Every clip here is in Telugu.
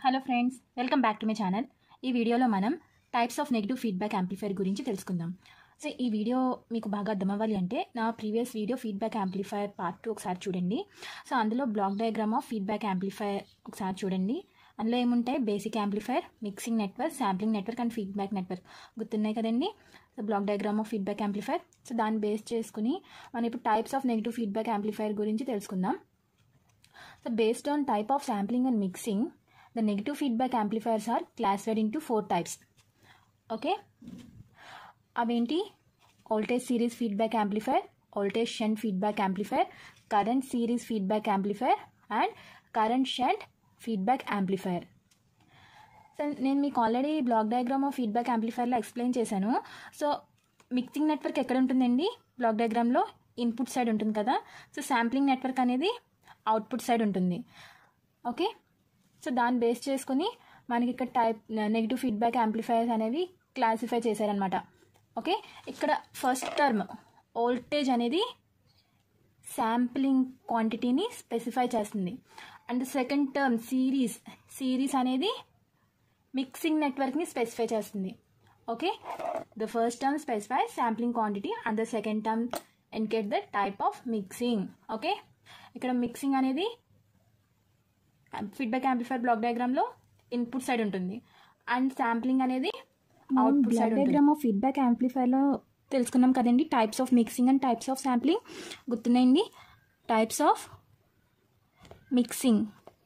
hello friends welcome back to my channel ఈ వీడియోలో మనం types of negative feedback amplifier గురించి తెలుసుకుందాం సో ఈ వీడియో మీకు బాగా అర్థమవ్వాలి అంటే నా previous video feedback amplifier part two ఒకసారి చూడండి సో అందులో block diagram of feedback amplifier ఒకసారి చూడండి అందులో ఏముంటాయి basic amplifier mixing network sampling network and feedback network గుర్తున్నాయి కదండి so block diagram of feedback amplifier so దాన్ని బేస్ చేసుకుని మనం ఇప్పుడు types of negative feedback amplifier గురించి తెలుసుకుందాం so based on type of sampling and mixing the negative feedback amplifiers are classified into four types okay అవేంటి voltage series feedback amplifier voltage shunt feedback amplifier current series feedback amplifier and current shunt feedback amplifier so నేను మీకు already block diagram of feedback యాంప్లిఫైర్లో ఎక్స్ప్లెయిన్ చేశాను సో మిక్సింగ్ నెట్వర్క్ ఎక్కడ ఉంటుందండి బ్లాక్ డయాగ్రామ్లో ఇన్పుట్ సైడ్ ఉంటుంది కదా సో శాంప్లింగ్ నెట్వర్క్ అనేది అవుట్పుట్ సైడ్ ఉంటుంది ఓకే సో దాన్ని బేస్ చేసుకుని మనకి ఇక్కడ టైప్ నెగిటివ్ ఫీడ్బ్యాక్ యాంప్లిఫైర్స్ అనేవి క్లాసిఫై చేశారనమాట ఓకే ఇక్కడ ఫస్ట్ టర్మ్ వోల్టేజ్ అనేది శాంప్లింగ్ క్వాంటిటీని స్పెసిఫై చేస్తుంది and second term series series అనేది మిక్సింగ్ నెట్వర్క్ని స్పెసిఫై చేస్తుంది okay the first term specify sampling quantity and the second term indicate the type of mixing okay ఇక్కడ మిక్సింగ్ అనేది ఫీడ్బ్యాక్ యాంప్లిఫైర్ బ్లాక్ డయాగ్రామ్లో ఇన్పుట్ సైడ్ ఉంటుంది అండ్ శాంప్లింగ్ అనేది output side diagram of feedback యాంప్లిఫైర్లో తెలుసుకున్నాం కదండి types of mixing and types of sampling గుర్తున్నాయండి types of mixing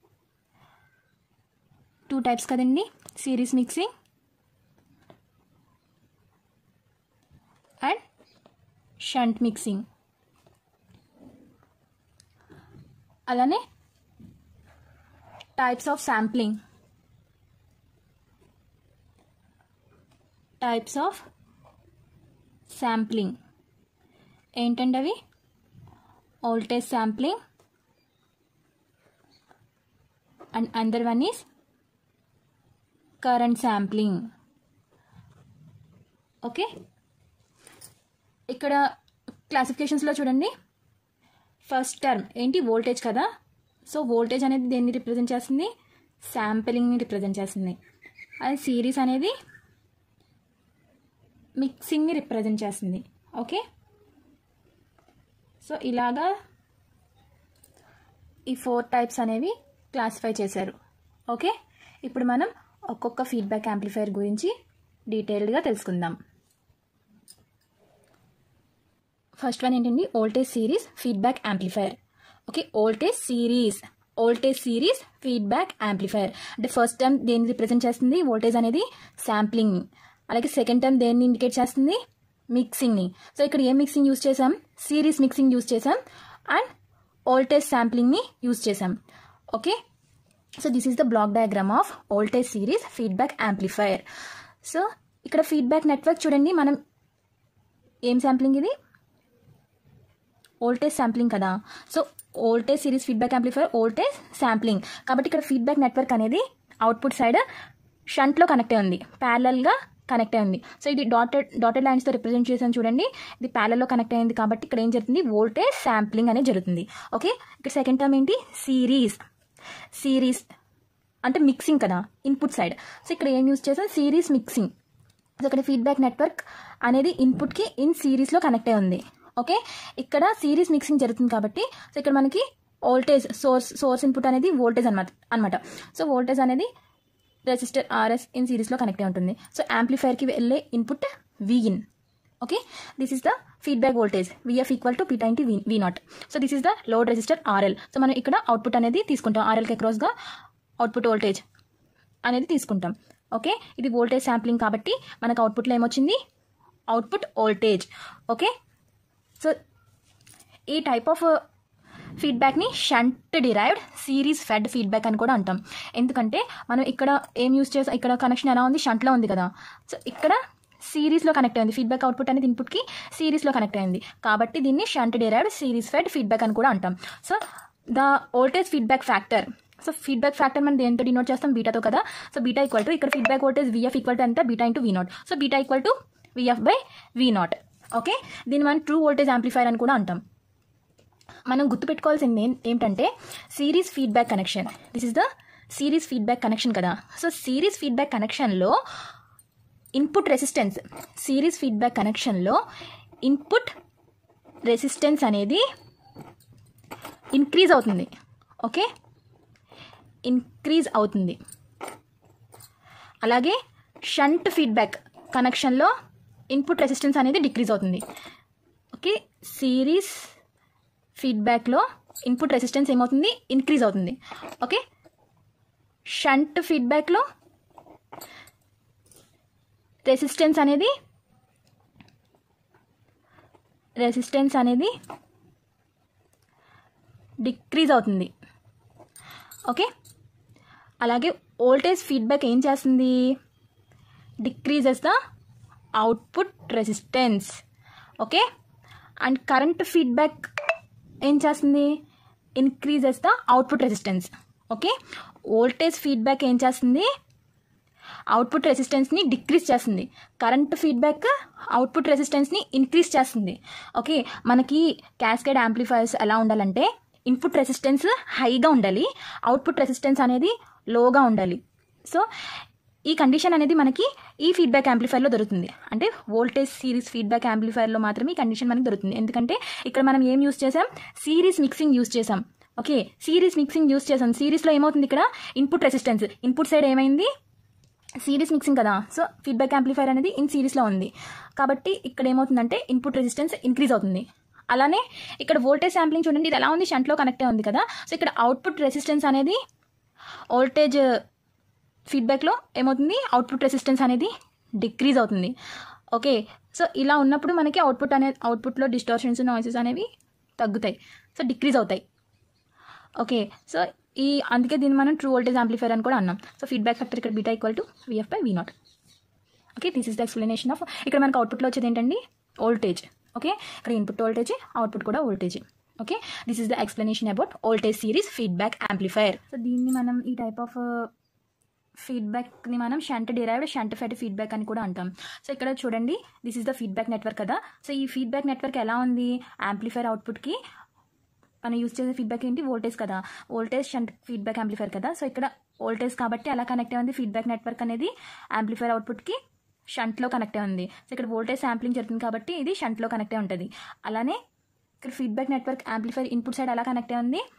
two types కదండి series mixing and shunt mixing అలానే types of sampling types of sampling ఏంటండి అవి voltage sampling and another one is current sampling okay ఇక్కడ క్లాసిఫికేషన్స్లో చూడండి ఫస్ట్ టర్మ్ ఏంటి వోల్టేజ్ కదా సో వోల్టేజ్ అనేది దేన్ని రిప్రజెంట్ చేస్తుంది శాంపిలింగ్ని రిప్రజెంట్ చేస్తుంది అది సిరీస్ అనేది మిక్సింగ్ని రిప్రజెంట్ చేస్తుంది ఓకే సో ఇలాగా ఈ ఫోర్ టైప్స్ అనేవి క్లాసిఫై చేశారు ఓకే ఇప్పుడు మనం ఒక్కొక్క ఫీడ్బ్యాక్ యాంప్లిఫైర్ గురించి డీటెయిల్డ్గా తెలుసుకుందాం ఫస్ట్ వన్ ఏంటండి voltage series feedback amplifier okay voltage series voltage series feedback amplifier అంటే ఫస్ట్ టైం దేన్ని రిప్రజెంట్ చేస్తుంది వోల్టేజ్ అనేది శాంప్లింగ్ని అలాగే సెకండ్ టైం దేన్ని ఇండికేట్ చేస్తుంది మిక్సింగ్ని సో ఇక్కడ ఏం మిక్సింగ్ యూస్ చేసాం సిరీస్ మిక్సింగ్ యూస్ చేసాం అండ్ వోల్టేజ్ శాంప్లింగ్ని యూస్ చేసాం okay so this is the block diagram of voltage series feedback amplifier so ఇక్కడ ఫీడ్బ్యాక్ నెట్వర్క్ చూడండి మనం ఏం శాంప్లింగ్ ఇది వోల్టేజ్ శాంప్లింగ్ కదా so voltage series feedback amplifier voltage sampling కాబట్టి ఇక్కడ ఫీడ్బ్యాక్ నెట్వర్క్ అనేది అవుట్పుట్ సైడ్ షంట్లో కనెక్ట్ అయి ఉంది ప్యారలల్గా కనెక్ట్ అయి ఉంది సో ఇది డాటెడ్ డాటెడ్ లైన్స్తో రిప్రజెంట్ చేసాను చూడండి ఇది ప్యారల్లో కనెక్ట్ అయింది కాబట్టి ఇక్కడ ఏం జరుగుతుంది వోల్టేజ్ శాంప్లింగ్ అనేది జరుగుతుంది ఓకే ఇక్కడ సెకండ్ టర్మ్ ఏంటి సిరీస్ సిరీస్ అంటే మిక్సింగ్ కదా ఇన్పుట్ సైడ్ సో ఇక్కడ ఏం యూస్ చేసాం సిరీస్ మిక్సింగ్ సో ఇక్కడ ఫీడ్బ్యాక్ నెట్వర్క్ అనేది ఇన్పుట్కి ఇన్ సిరీస్లో కనెక్ట్ అయి ఉంది ఓకే ఇక్కడ సిరీస్ మిక్సింగ్ జరుగుతుంది కాబట్టి సో ఇక్కడ మనకి వోల్టేజ్ సోర్స్ సోర్స్ ఇన్పుట్ అనేది వోల్టేజ్ అనమాట అనమాట సో వోల్టేజ్ అనేది రెసిస్టర్ ఆర్ఎస్ ఇన్ సిరీస్లో కనెక్ట్ అయి ఉంటుంది సో యాంప్లిఫైర్కి వెళ్ళే input V in okay this is the feedback voltage VF equal to beta into V V naught so this is the load resistor RL so మనం ఇక్కడ అవుట్పుట్ అనేది తీసుకుంటాం ఆర్ఎల్కి అక్రాస్గా అవుట్పుట్ వోల్టేజ్ అనేది తీసుకుంటాం ఓకే ఇది వోల్టేజ్ శాంప్లింగ్ కాబట్టి మనకు అవుట్పుట్లో ఏమొచ్చింది అవుట్పుట్ వోల్టేజ్ ఓకే సో ఈ టైప్ ఆఫ్ ఫీడ్బ్యాక్ని shunt derived series fed feedback అని కూడా అంటాం ఎందుకంటే మనం ఇక్కడ ఏం యూస్ చేసాం ఇక్కడ కనెక్షన్ ఎలా ఉంది షంట్లో ఉంది కదా సో ఇక్కడ సిరీస్లో కనెక్ట్ అయింది ఫీడ్బ్యాక్ అవుట్పుట్ అనేది ఇన్పుట్కి సిరీస్లో కనెక్ట్ అయింది కాబట్టి దీన్ని shunt derived series fed feedback అని కూడా అంటాం so the voltage feedback factor so feedback factor మనం దేంతో డినోట్ చేస్తాం బీటాతో కదా సో బీటా ఈక్వల్ టు ఇక్కడ feedback voltage VF equal to ఎంత beta into V naught so beta equal to VF by V naught okay దీన్ని మనం ట్రూ వోల్టేజ్ యాంప్లిఫైర్ అని కూడా అంటాం మనం గుర్తుపెట్టుకోవాల్సింది ఏం- ఏంటంటే series feedback connection this is the series feedback connection కదా సో సిరీస్ ఫీడ్బ్యాక్ కనెక్షన్లో ఇన్పుట్ రెసిస్టెన్స్ సిరీస్ ఫీడ్బ్యాక్ కనెక్షన్లో ఇన్పుట్ రెసిస్టెన్స్ అనేది ఇంక్రీజ్ అవుతుంది ఓకే ఇంక్రీజ్ అవుతుంది అలాగే షంట్ ఫీడ్బ్యాక్ కనెక్షన్లో ఇన్పుట్ రెసిస్టెన్స్ అనేది డిక్రీజ్ అవుతుంది ఓకే సిరీస్ ఫీడ్బ్యాక్లో ఇన్పుట్ రెసిస్టెన్స్ ఏమవుతుంది ఇంక్రీజ్ అవుతుంది ఓకే షంట్ ఫీడ్బ్యాక్లో రెసిస్టెన్స్ అనేది రెసిస్టెన్స్ అనేది డిక్రీజ్ అవుతుంది ఓకే అలాగే వోల్టేజ్ ఫీడ్బ్యాక్ ఏం చేస్తుంది decreases the output resistance okay and current feedback ఏం చేస్తుంది increases the output resistance okay voltage feedback ఏం చేస్తుంది అవుట్పుట్ రెసిస్టెన్స్ని డిక్రీజ్ చేస్తుంది కరెంట్ ఫీడ్బ్యాక్ అవుట్పుట్ రెసిస్టెన్స్ని ఇంక్రీజ్ చేస్తుంది ఓకే మనకి క్యాస్కేడ్ యాంప్లిఫైర్స్ ఎలా ఉండాలంటే ఇన్పుట్ రెసిస్టెన్స్ హైగా ఉండాలి అవుట్పుట్ రెసిస్టెన్స్ అనేది లోగా ఉండాలి సో ఈ కండిషన్ అనేది మనకి ఈ ఫీడ్బ్యాక్ యాంప్లిఫైర్లో దొరుకుతుంది అంటే వోల్టేజ్ సిరీస్ ఫీడ్బ్యాక్ యాంప్లిఫైర్లో మాత్రమే ఈ కండిషన్ మనకి దొరుకుతుంది ఎందుకంటే ఇక్కడ మనం ఏం యూస్ చేసాం సిరీస్ మిక్సింగ్ యూస్ చేసాం ఓకే సిరీస్ మిక్సింగ్ యూస్ చేసాం సిరీస్లో ఏమవుతుంది ఇక్కడ ఇన్పుట్ రెసిస్టెన్స్ ఇన్పుట్ సైడ్ ఏమైంది సిరీస్ మిక్సింగ్ కదా సో ఫీడ్బ్యాక్ యాంప్లిఫైర్ అనేది ఇన్ సిరీస్లో ఉంది కాబట్టి ఇక్కడ ఏమవుతుందంటే ఇన్పుట్ రెసిస్టెన్స్ ఇంక్రీజ్ అవుతుంది అలానే ఇక్కడ వోల్టేజ్ శాంప్లింగ్ చూడండి ఇది ఎలా ఉంది షంట్లో కనెక్టే ఉంది కదా సో ఇక్కడ అవుట్పుట్ రెసిస్టెన్స్ అనేది వోల్టేజ్ ఫీడ్బ్యాక్లో ఏమవుతుంది అవుట్పుట్ రెసిస్టెన్స్ అనేది డిక్రీజ్ అవుతుంది ఓకే సో ఇలా ఉన్నప్పుడు మనకి అవుట్పుట్ అనే అవుట్పుట్లో డిస్టార్షన్స్ నాయిసెస్ అనేవి తగ్గుతాయి సో డిక్రీజ్ అవుతాయి ఓకే సో ఈ అందుకే దీన్ని మనం ట్రూ వోల్టేజ్ యాంప్లిఫైర్ అని కూడా అన్నాం సో ఫీడ్బ్యాక్ ఫ్యాక్టర్ ఇక్కడ beta equal to VF by V naught okay this is the explanation of ఇక్కడ మనకు అవుట్పుట్లో వచ్చేది ఏంటండి వోల్టేజ్ ఓకే ఇక్కడ ఇన్పుట్ వోల్టేజ్ అవుట్పుట్ కూడా voltage okay this is the explanation about voltage series feedback amplifier so దీన్ని మనం ఈ టైప్ ఆఫ్ ఫీడ్బ్యాక్ని మనం shunt derived shunt fed feedback అని కూడా అంటాం సో ఇక్కడ చూడండి this is the feedback network కదా సో ఈ ఫీడ్బ్యాక్ నెట్వర్క్ ఎలా ఉంది యాంప్లిఫైర్ అవుట్పుట్కి మనం యూజ్ చేసే ఫీడ్బ్యాక్ ఏంటి వోల్టేజ్ కదా వోల్టేజ్ షంట్ ఫీడ్బ్యాక్ యాంప్లిఫైర్ కదా సో ఇక్కడ వోల్టేజ్ కాబట్టి అలా కనెక్ట్ అయింది ఫీడ్బ్యాక్ నెట్వర్క్ అనేది యాంప్లిఫైర్ అవుట్పుట్కి షంట్లో కనెక్ట్ అయి ఉంది సో ఇక్కడ వోల్టేజ్ శాంప్లింగ్ జరుగుతుంది కాబట్టి ఇది షంట్లో కనెక్ట్ అయి ఉంటుంది అలానే ఇక్కడ feedback network amplifier input side ఎలా కనెక్ట్ అయి ఉంది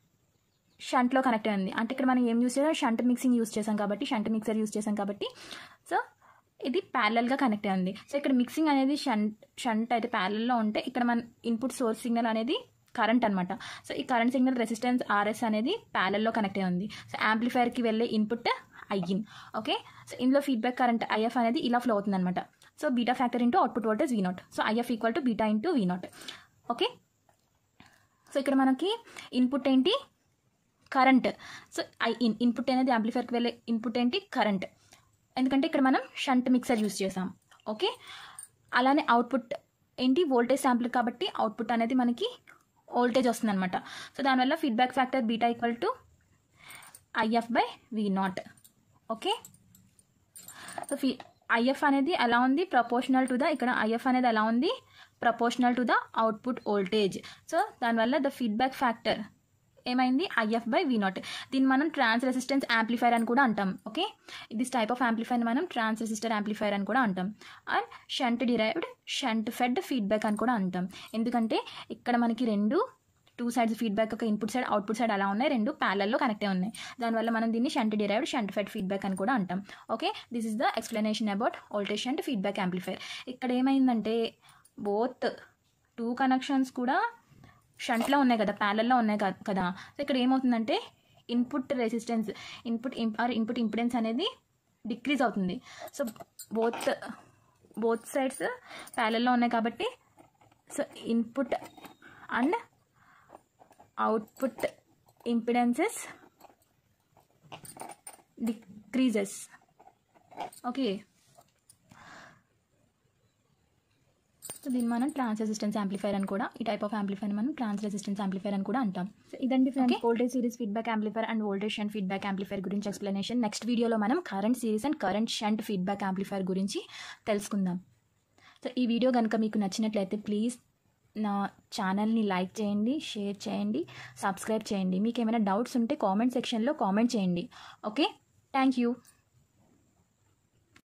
షంట్లో కనెక్ట్ అయి ఉంది అంటే ఇక్కడ మనం ఏం యూస్ చేసాం షంట్ మిక్సింగ్ యూస్ చేసాం కాబట్టి షంట్ మిక్సర్ యూస్ చేసాం కాబట్టి సో ఇది ప్యారలల్గా కనెక్ట్ అయి ఉంది సో ఇక్కడ మిక్సింగ్ అనేది షంట్ షంట్ అయితే ప్యారల్లో ఉంటే ఇక్కడ మన ఇన్పుట్ సోర్స్ సిగ్నల్ అనేది కరెంట్ అనమాట సో ఈ కరెంట్ సిగ్నల్ రెసిస్టెన్స్ ఆర్ఎస్ అనేది ప్యారల్లో కనెక్ట్ అయి ఉంది సో యాంప్లిఫైర్కి వెళ్ళే ఇన్పుట్ ఐఇన్ ఓకే సో ఇందులో ఫీడ్బ్యాక్ కరెంట్ ఐఎఫ్ అనేది ఇలా ఫ్లో అవుతుంది అనమాట so beta factor into output voltage V naught so IF equal to beta into V naught okay so ఇక్కడ మనకి ఇన్పుట్ ఏంటి current so I in input అనేది యాంప్లిఫైర్కి వెళ్ళే ఇన్పుట్ ఏంటి కరెంట్ ఎందుకంటే ఇక్కడ మనం షంట్ మిక్సర్ యూస్ చేసాం ఓకే అలానే అవుట్పుట్ ఏంటి వోల్టేజ్ శాంపుల్ కాబట్టి అవుట్పుట్ అనేది మనకి వోల్టేజ్ వస్తుంది అనమాట సో దానివల్ల feedback factor beta equal to IF by V naught okay so ఫీ ఐఎఫ్ అనేది ఎలా ఉంది ప్రపోర్షనల్ టు ద ఇక్కడ ఐఎఫ్ అనేది ఎలా ఉంది proportional to the output voltage so దానివల్ల ద ఫీడ్బ్యాక్ ఫ్యాక్టర్ ఏమైంది ఐఎఫ్ బై వి నాట్ దీన్ని మనం ట్రాన్స్ రెసిస్టెన్స్ యాంప్లిఫైర్ అని కూడా అంటాం okay this type of amplifier మనం ట్రాన్స్ రెసిస్టర్ యాంప్లిఫైర్ అని కూడా అంటాం and shunt derived shunt fed feedback అని కూడా అంటాం ఎందుకంటే ఇక్కడ మనకి రెండు టూ సైడ్స్ ఫీడ్బ్యాక్ ఒక ఇన్పుట్ సైడ్ అవుట్పుట్ సైడ్ అలా ఉన్నాయి రెండు ప్యాలల్లో కనెక్ట్ అయి ఉన్నాయి దానివల్ల మనం దీన్ని shunt derived shunt fed feedback అని కూడా అంటాం okay this is the explanation about voltage shunt feedback amplifier ఇక్కడ ఏమైందంటే బోత్ టూ కనెక్షన్స్ కూడా షంట్లో ఉన్నాయి కదా ప్యాలల్లో ఉన్నాయి కా- కదా సో ఇక్కడ ఏమవుతుందంటే input resistance input or input impedance అనేది డిక్రీజ్ అవుతుంది సో బోత్ బోత్ సైడ్స్ ప్యాలల్లో ఉన్నాయి కాబట్టి so input and output impedances decreases okay so దీన్ని మనం ట్రాన్స్ రెసిస్టెన్స్ యాంప్లిఫైర్ అని కూడా ఈ టైప్ ఆఫ్ యాంప్లిఫైర్ మనం ట్రాన్స్ రెసిస్టెన్స్ యాంప్లిఫైర్ అని కూడా అంటాం సో ఇదండి friends voltage series feedback amplifier and voltage shunt feedback amplifier గురించి ఎక్స్ప్లెనేషన్ నెక్స్ట్ వీడియోలో మనం current series and current shunt feedback amplifier గురించి తెలుసుకుందాం సో ఈ వీడియో కనుక మీకు నచ్చినట్లయితే ప్లీజ్ నా ఛానల్ని లైక్ చేయండి షేర్ చేయండి సబ్స్క్రైబ్ చేయండి మీకు ఏమైనా డౌట్స్ ఉంటే కామెంట్ సెక్షన్లో కామెంట్ చేయండి ఓకే థ్యాంక్ యూ